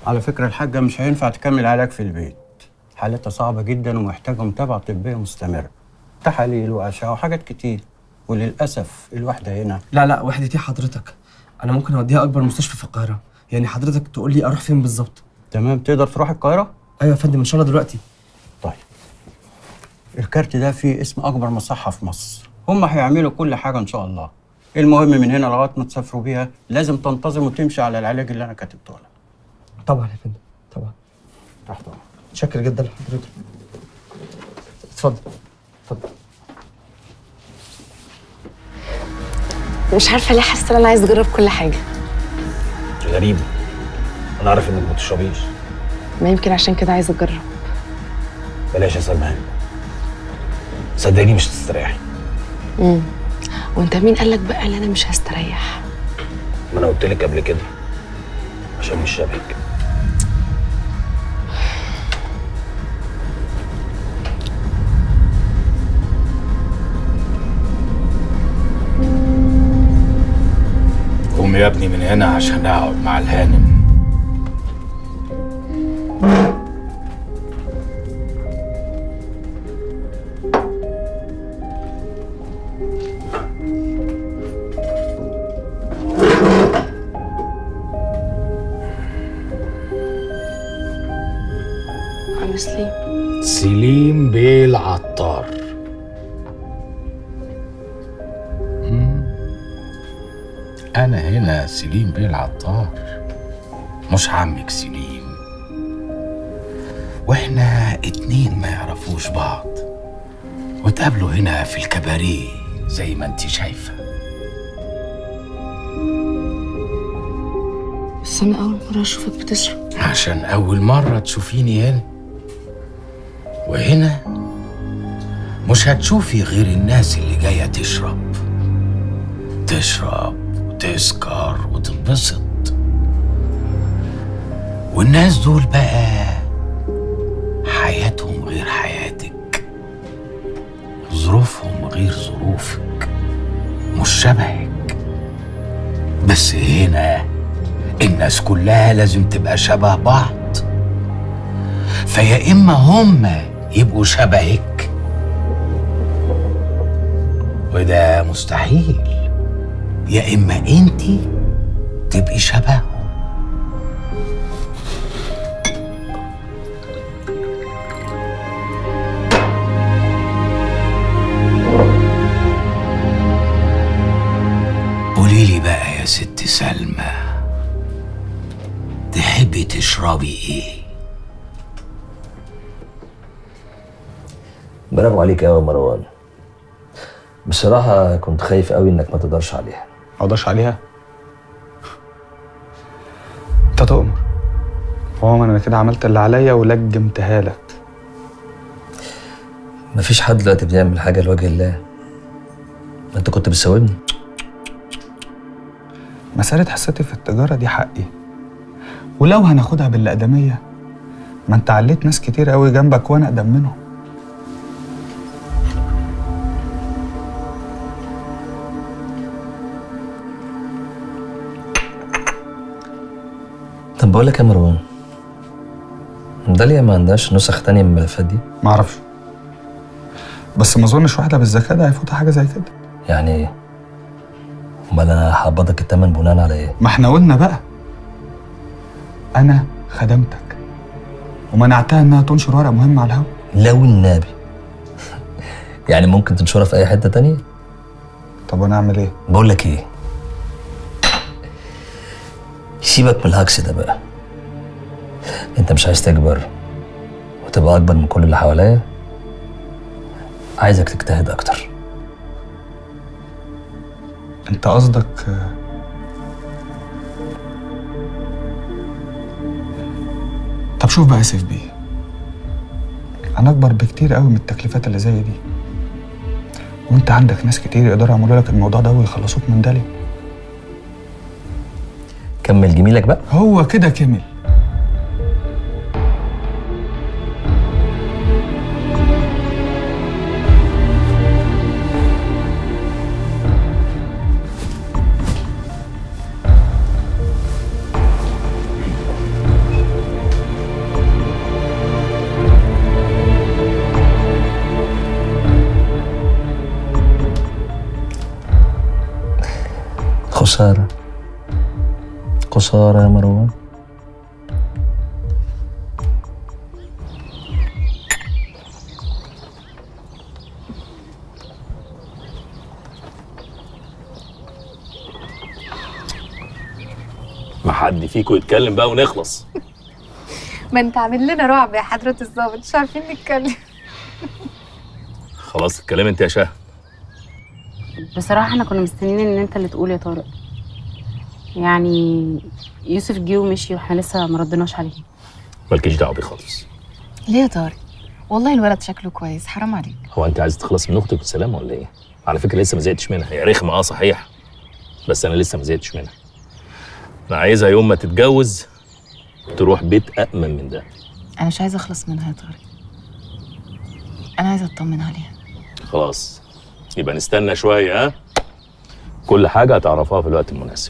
على فكرة الحاجة مش هينفع تكمل علاج في البيت حالتها صعبة جدا ومحتاجة متابعة طبية مستمرة تحاليل وأشعة وحاجات كتير وللأسف الواحدة هنا لا لا وحدتي حضرتك انا ممكن اوديها اكبر مستشفى في القاهره يعني حضرتك تقول لي اروح فين بالظبط تمام تقدر تروح القاهرة؟ ايوه يا فندم ان شاء الله دلوقتي طيب الكارت ده فيه اسم أكبر مصحة في مصر هم هيعملوا كل حاجة إن شاء الله المهم من هنا لغاية ما تسافروا بيها لازم تنتظم وتمشي على العلاج اللي أنا كاتبته لك طبعا يا فندم طبعا تحت أمرك. شكرا جدا لحضرتك اتفضل اتفضل مش عارفه ليه حاسه ان انا عايز اجرب كل حاجه غريب انا عارف انك ما بتشربيش ما يمكن عشان كده عايزه اجرب بلاش يا سلمان صدقني مش هتستريحي امم وانت مين قالك بقى ان انا مش هستريح ما انا قلت لك قبل كده عشان مش شبهك قوم يا ابني من هنا عشان اقعد مع الهانم honestly سليم بيه العطار مم. أنا هنا سليم بيه العطار مش عمك سليم وإحنا اتنين ما يعرفوش بعض وتقابلوا هنا في الكباريه زي ما انت شايفة بس انا اول مره اشوفك بتشرب عشان أول مرة تشوفيني هنا وهنا مش هتشوفي غير الناس اللي جاية تشرب تشرب وتسكر وتنبسط والناس دول بقى حياتهم غير حياتك ظروفهم غير ظروفك مش شبهك بس هنا الناس كلها لازم تبقى شبه بعض فيا إما هم يبقوا شبهك وده مستحيل يا إما أنت تبقي شبههم قولي لي بقى يا ست سلمى تحبي تشربي ايه برافو عليك قوي يا مروان بصراحة كنت خايف قوي انك ما تقدرش عليها ما اقدرش عليها انت تؤمر هو انا كده عملت اللي عليا ولجمتها لك مفيش حد دلوقتي بيعمل حاجة لوجه الله ما انت كنت بتساومني مسألة حصتي في التجارة دي حقي ولو هناخدها بالأقدمية ما انت عليت ناس كتير قوي جنبك وانا اقدم منهم طب بقول لك يا مروان داليا ما عندهاش نسخ تانية من الملفات دي معرفش بس ما اظنش واحدة بالذكاء ده هيفوتها حاجة زي كده يعني ايه امال انا هقبضك التمن بناء على ايه ما احنا قلنا بقى انا خدمتك ومنعتها انها تنشر ورق مهم على الهوا لو النبي يعني ممكن تنشرها في اي حتة تانية طب وانا اعمل ايه بقول لك ايه سيبك من الهجس ده بقى انت مش عايز تكبر وتبقى اكبر من كل اللي حواليا عايزك تجتهد اكتر انت قصدك آه، طب شوف بقى يا سيف بيه انا اكبر بكتير قوي من التكليفات اللي زي دي وانت عندك ناس كتير يقدروا يعملوا لك الموضوع ده ويخلصوك من دالي كمل جميلك بقى هو كده كمل خسارة خسارة يا مروان ما حد فيكم يتكلم بقى ونخلص ما انت عامل لنا رعب يا حضرة الظابط مش عارفين نتكلم خلاص اتكلم انت يا شاه بصراحه احنا كنا مستنيين ان انت اللي تقول يا طارق يعني يوسف جه ومشي واحنا لسه ما ردناش عليه مالكيش دعوه بيه خالص ليه يا طارق والله الولد شكله كويس حرام عليك هو انت عايز تخلص من اختك بالسلامه ولا ايه؟ على فكره لسه ما زهقتش منها هي رخمه اه صحيح بس انا لسه ما زهقتش منها انا عايزها يوم ما تتجوز تروح بيت أأمن من ده انا مش عايزه اخلص منها يا طارق انا عايزه اطمن عليها خلاص يبقى نستنى شويه ها كل حاجه هتعرفها في الوقت المناسب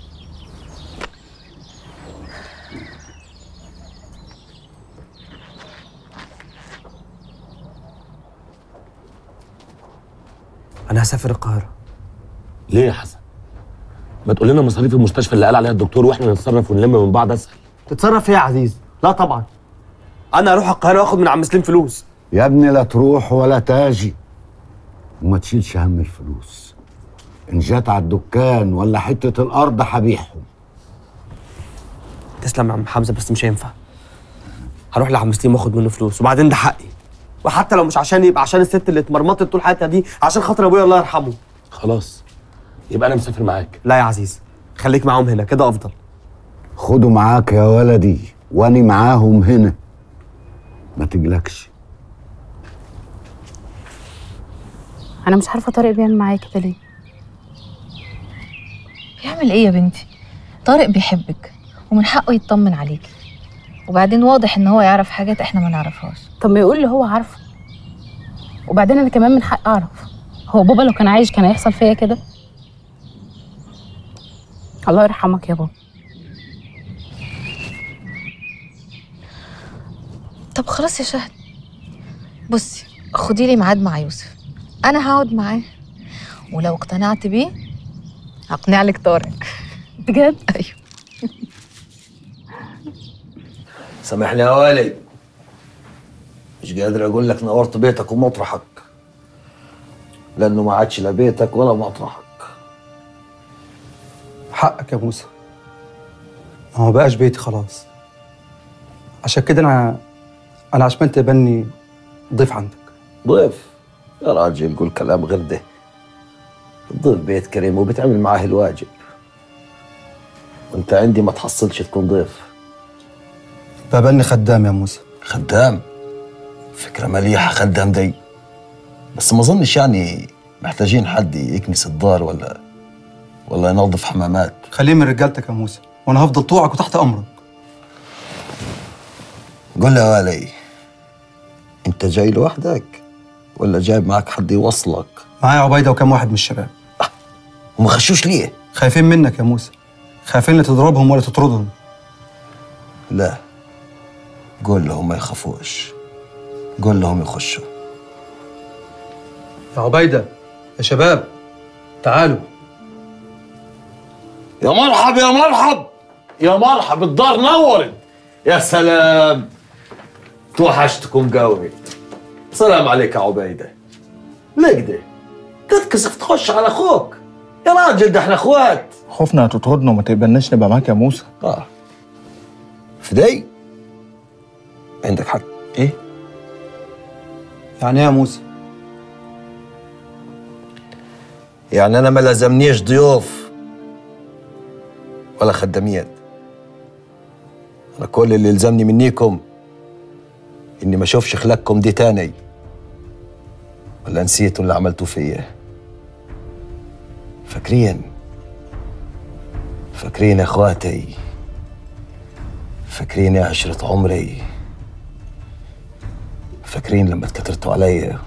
انا هسافر القاهره ليه يا حسن؟ ما تقول لنا مصاريف المستشفى اللي قال عليها الدكتور واحنا نتصرف ونلم من بعض اسهل تتصرف ايه يا عزيز لا طبعا انا اروح القاهره واخد من عم سليم فلوس يا ابني لا تروح ولا تاجي وما تشيلش هم الفلوس ان جات على الدكان ولا حتة الأرض هبيعهم تسلم يا عم حمزه بس مش هينفع هروح لعم سليم واخد منه فلوس وبعدين ده حقي وحتى لو مش عشان يبقى عشان الست اللي اتمرمطت طول حياتها دي عشان خاطر ابويا الله يرحمه خلاص يبقى انا مسافر معاك لا يا عزيز خليك معاهم هنا كده افضل خدوا معاك يا ولدي واني معاهم هنا ما تقلقش انا مش عارفه طارق بيعمل معايا كده ليه بيعمل ايه يا بنتي طارق بيحبك ومن حقه يطمن عليكي وبعدين واضح ان هو يعرف حاجات احنا ما نعرفهاش طب ما يقول اللي هو عارفه وبعدين انا كمان من حق اعرف هو بابا لو كان عايش كان هيحصل فيا كده الله يرحمك يا بابا طب خلاص يا شهد بصي خدي لي ميعاد مع يوسف انا هقعد معاه ولو اقتنعت بيه هقنع لك طارق بجد ايوه سامحني يا والي مش قادر اقول لك نورت بيتك ومطرحك لانه ما عادش لا بيتك ولا مطرحك حقك يا موسى ما هو بقاش بيتي خلاص عشان كده انا انا عشمان تبني ضيف عندك ضيف يا راجل قول كلام غير ده الضيف بيت كريم وبتعمل معاه الواجب وانت عندي ما تحصلش تكون ضيف ببني خدام يا موسى خدام فكرة مليحة خدام دي بس ما اظنش يعني محتاجين حد يكنس الدار ولا ولا ينظف حمامات خليه من رجالتك يا موسى وانا هفضل طوعك وتحت امرك قول لي يا والي انت جاي لوحدك ولا جايب معك حد يوصلك معايا عبيده وكم واحد من الشباب وما خشوش ليه خايفين منك يا موسى خايفين لا تضربهم ولا تطردهم لا قول لهم ما يخافوش قول لهم يخشوا يا عبيده يا شباب تعالوا يا مرحب يا مرحب يا مرحب الدار نورت يا سلام توحشتكم قوي سلام عليك يا عبيدة ليه كده تتكسف تخش على اخوك يا راجل ده احنا اخوات خوفنا هتطردنا وما تقبلناش نبقى معاك يا موسى اه فدي عندك حق ايه يعني ايه يا موسى يعني انا ما لازمنيش ضيوف ولا خداميات انا كل اللي يلزمني منيكم اني ما اشوفش خلقكم دي تاني ولا نسيتوا اللي عملتوا فيا فاكرين فاكرين يا اخواتي فاكرين يا عشرة عمري فاكرين لما اتكترتوا عليا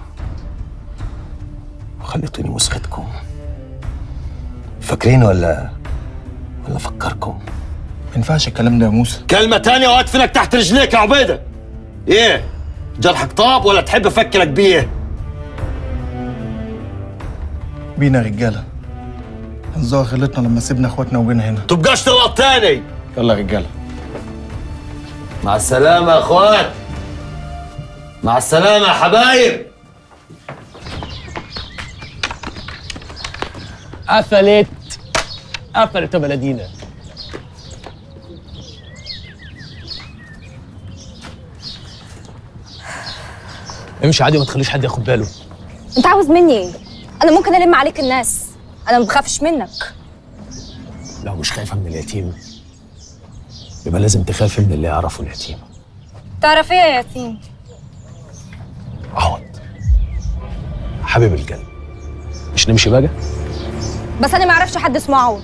وخليتوني مسختكم فاكرين ولا ولا فكركم ما ينفعش الكلام ده يا موسى كلمة تانية وادفنك تحت رجليك يا عبيدة ايه جرحك طاب ولا تحب افكرك بيه بينا رجاله هنزوغ غلطنا لما سيبنا اخواتنا وجينا هنا تبقاش تغلط تاني يلا يا رجاله مع السلامة يا اخوات مع السلامة يا حبايب قفلت قفلت يا بلدينا امشي عادي ما تخليش حد ياخد باله انت عاوز مني ايه انا ممكن الم عليك الناس انا ما بخافش منك لو مش خايفه من اليتيم يبقى لازم تخافي من اللي يعرفه اليتيم تعرف ايه يا يتيم عوض حبيب القلب مش نمشي بقى بس انا ما اعرفش حد اسمه عوض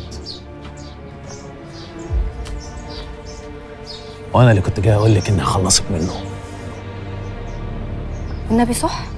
وانا اللي كنت جاي اقول لك اني هخلصك منه النبي صح